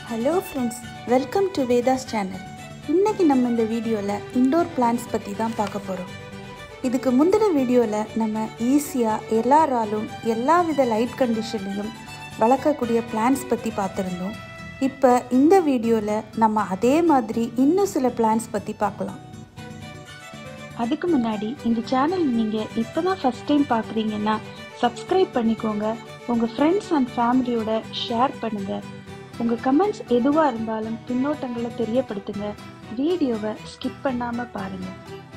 hello friends welcome to Vedha's channel இன்னைக்கு நம்ம இந்த வீடியோவில் இண்டோர் பிளான்ஸ் பற்றி தான் பார்க்க போகிறோம் இதுக்கு முந்தின வீடியோவில் நம்ம ஈஸியாக எல்லாராலும் எல்லா வித லைட் கண்டிஷன்லையும் வளர்க்கக்கூடிய பிளான்ஸ் பற்றி பார்த்துருந்தோம் இப்போ இந்த வீடியோவில் நம்ம அதே மாதிரி இன்னும் சில பிளான்ஸ் பற்றி பார்க்கலாம் அதுக்கு முன்னாடி இந்த சேனல் நீங்கள் இப்போ தான் ஃபஸ்ட் டைம் பார்க்குறீங்கன்னா சப்ஸ்கிரைப் பண்ணிக்கோங்க உங்கள் ஃப்ரெண்ட்ஸ் அண்ட் ஃபேமிலியோட ஷேர் பண்ணுங்கள் உங்கள் கமெண்ட்ஸ் எதுவாக இருந்தாலும் பின்னோட்டங்களை தெரியப்படுத்துங்க வீடியோவை ஸ்கிப் பண்ணாமல் பாருங்கள்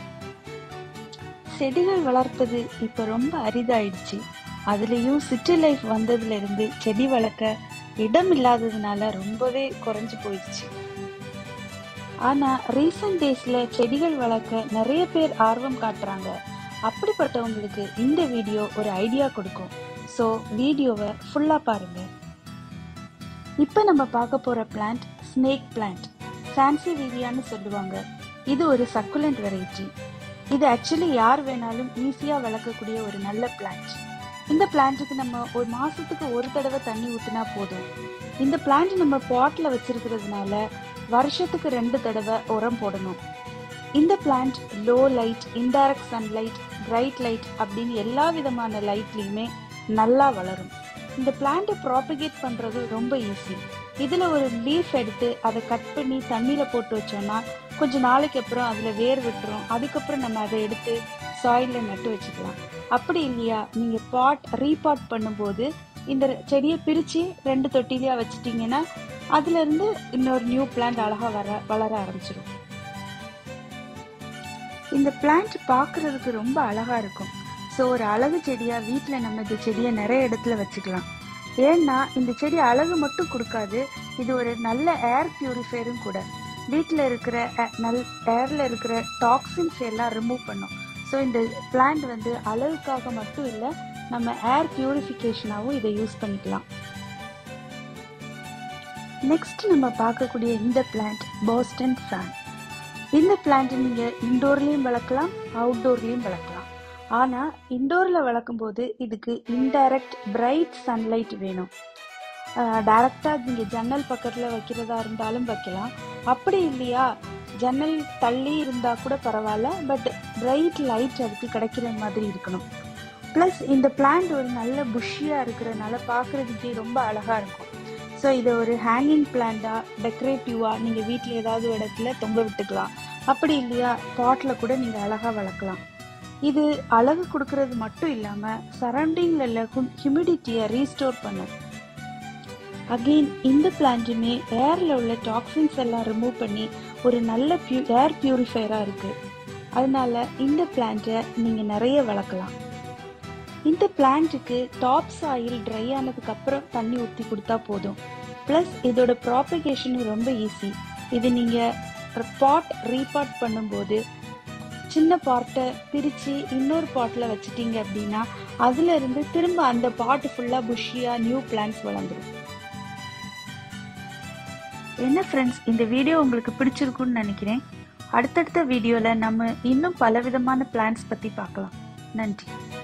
செடிகள் வளர்ப்பது இப்போ ரொம்ப அரிதாயிடுச்சு அதுலேயும் சிட்டி லைஃப் வந்ததுலேருந்து செடி வளர்க்க இடம் இல்லாததுனால ரொம்பவே குறைஞ்சு போயிடுச்சு ஆனால் ரீசன்ட் டேஸில் செடிகள் வளர்க்க நிறைய பேர் ஆர்வம் காட்டுறாங்க அப்படிப்பட்டவங்களுக்கு இந்த வீடியோ ஒரு ஐடியா கொடுக்கும் ஸோ வீடியோவை ஃபுல்லாக பாருங்கள் இப்போ நம்ம பார்க்க போகிற பிளான்ட் ஸ்னேக் பிளான்ட் சான்சி விவியான்னு சொல்லுவாங்க இது ஒரு சக்குலண்ட் வெரைட்டி இது ஆக்சுவலி யார் வேணாலும் ஈஸியாக வளர்க்கக்கூடிய ஒரு நல்ல பிளான்ட் இந்த பிளான்ட்டுக்கு நம்ம ஒரு மாதத்துக்கு ஒரு தடவை தண்ணி ஊற்றினா போதும் இந்த பிளான்ட் நம்ம பாட்டில் வச்சிருக்கிறதுனால வருஷத்துக்கு ரெண்டு தடவை உரம் போடணும் இந்த plant low light indirect sunlight bright light அப்படின்னு எல்லா விதமான லைட்லேயுமே நல்லா வளரும் இந்த பிளான்ட்டை ப்ராபகேட் பண்ணுறது ரொம்ப ஈஸி இதில் ஒரு லீஃப் எடுத்து அதை கட் பண்ணி தண்ணியில் போட்டு வச்சோம்னா கொஞ்சம் நாளைக்கு அப்புறம் அதில் வேர் விட்டுரும் அதுக்கப்புறம் நம்ம அதை எடுத்து சாயிலில் நட்டு வச்சுக்கலாம் அப்படி இல்லையா நீங்கள் பாட் ரீபாட் பண்ணும்போது இந்த செடியை பிரித்து ரெண்டு தொட்டிலையாக வச்சிட்டிங்கன்னா அதுலேருந்து இன்னொரு நியூ பிளான்ட் அழகாக வர வளர ஆரம்பிச்சிடும் இந்த பிளான்ட் பார்க்குறதுக்கு ரொம்ப அழகாக இருக்கும் ஸோ ஒரு அழகு செடியாக வீட்டில் நம்ம இந்த செடியை நிறைய இடத்துல வச்சுக்கலாம் ஏன்னா இந்த செடி அழகு மட்டும் கொடுக்காது இது ஒரு நல்ல ஏர் பியூரிஃபையரும் கூட வீட்டில் இருக்கிற அ- நல் ஏரில் இருக்கிற டாக்ஸின்ஸ் எல்லாம் ரிமூவ் பண்ணும் ஸோ இந்த பிளான்ட் வந்து அழகுக்காக மட்டும் இல்லை நம்ம ஏர் பியூரிஃபிகேஷனாகவும் இதை யூஸ் பண்ணிக்கலாம் நெக்ஸ்ட் நம்ம பார்க்கக்கூடிய இந்த பிளான்ட் பாஸ்டன் ஃபேன் இந்த பிளான்ட் நீங்கள் இண்டோர்லேயும் வளர்க்கலாம் அவுட்டோர்லேயும் வளர்க்கலாம் ஆனால் இண்டோரில் வளர்க்கும்போது இதுக்கு இன்டைரக்ட் பிரைட் சன்லைட் வேணும் டைரக்டாக நீங்கள் ஜன்னல் பக்கத்தில் வைக்கிறதா இருந்தாலும் வைக்கலாம் அப்படி இல்லையா ஜன்னல் தள்ளி இருந்தால் கூட பரவாயில்ல பட் பிரைட் லைட் அதுக்கு கிடைக்கிற மாதிரி இருக்கணும் ப்ளஸ் இந்த பிளான்ட் ஒரு நல்ல புஷ்ஷியாக இருக்கிறனால பார்க்குறதுக்கே ரொம்ப அழகாக இருக்கும் ஸோ இதை ஒரு ஹேங்கிங் பிளான்ட்டாக டெக்கரேட்டிவாக நீங்கள் வீட்டில் ஏதாவது ஒரு இடத்துல தொங்க விட்டுக்கலாம் அப்படி இல்லையா பாட்டில் கூட நீங்கள் அழகாக வளர்க்கலாம் இது அழகு கொடுக்கறது மட்டும் இல்லாமல் சரௌண்டிங்கில் உள்ள ஹியூமிடிட்டியை ரீஸ்டோர் பண்ணும் அகெயின் இந்த பிளான்ட்டுமே ஏரில் உள்ள டாக்ஸின்ஸ் எல்லாம் ரிமூவ் பண்ணி ஒரு நல்ல பியூ ஏர் பியூரிஃபையராக இருக்குது அதனால இந்த பிளான்ட்டை நீங்கள் நிறைய வளர்க்கலாம் இந்த பிளான்ட்டுக்கு டாப் சாயில் ட்ரை ஆனதுக்கு அப்புறம் தண்ணி ஊற்றி கொடுத்தா போதும் ப்ளஸ் இதோட ப்ராபகேஷனும் ரொம்ப ஈஸி இது நீங்கள் பாட் ரீபாட் பண்ணும்போது சின்ன பாட்டை பிரித்து இன்னொரு பாட்டில் வச்சிட்டீங்க அப்படின்னா அதுல இருந்து திரும்ப அந்த பாட்டு ஃபுல்லாக புஷ்ஷியாக நியூ பிளான்ஸ் வளர்ந்துடும் என்ன ஃப்ரெண்ட்ஸ் இந்த வீடியோ உங்களுக்கு பிடிச்சிருக்குன்னு நினைக்கிறேன் அடுத்தடுத்த வீடியோவில் நம்ம இன்னும் பலவிதமான பிளான்ஸ் பற்றி பார்க்கலாம் நன்றி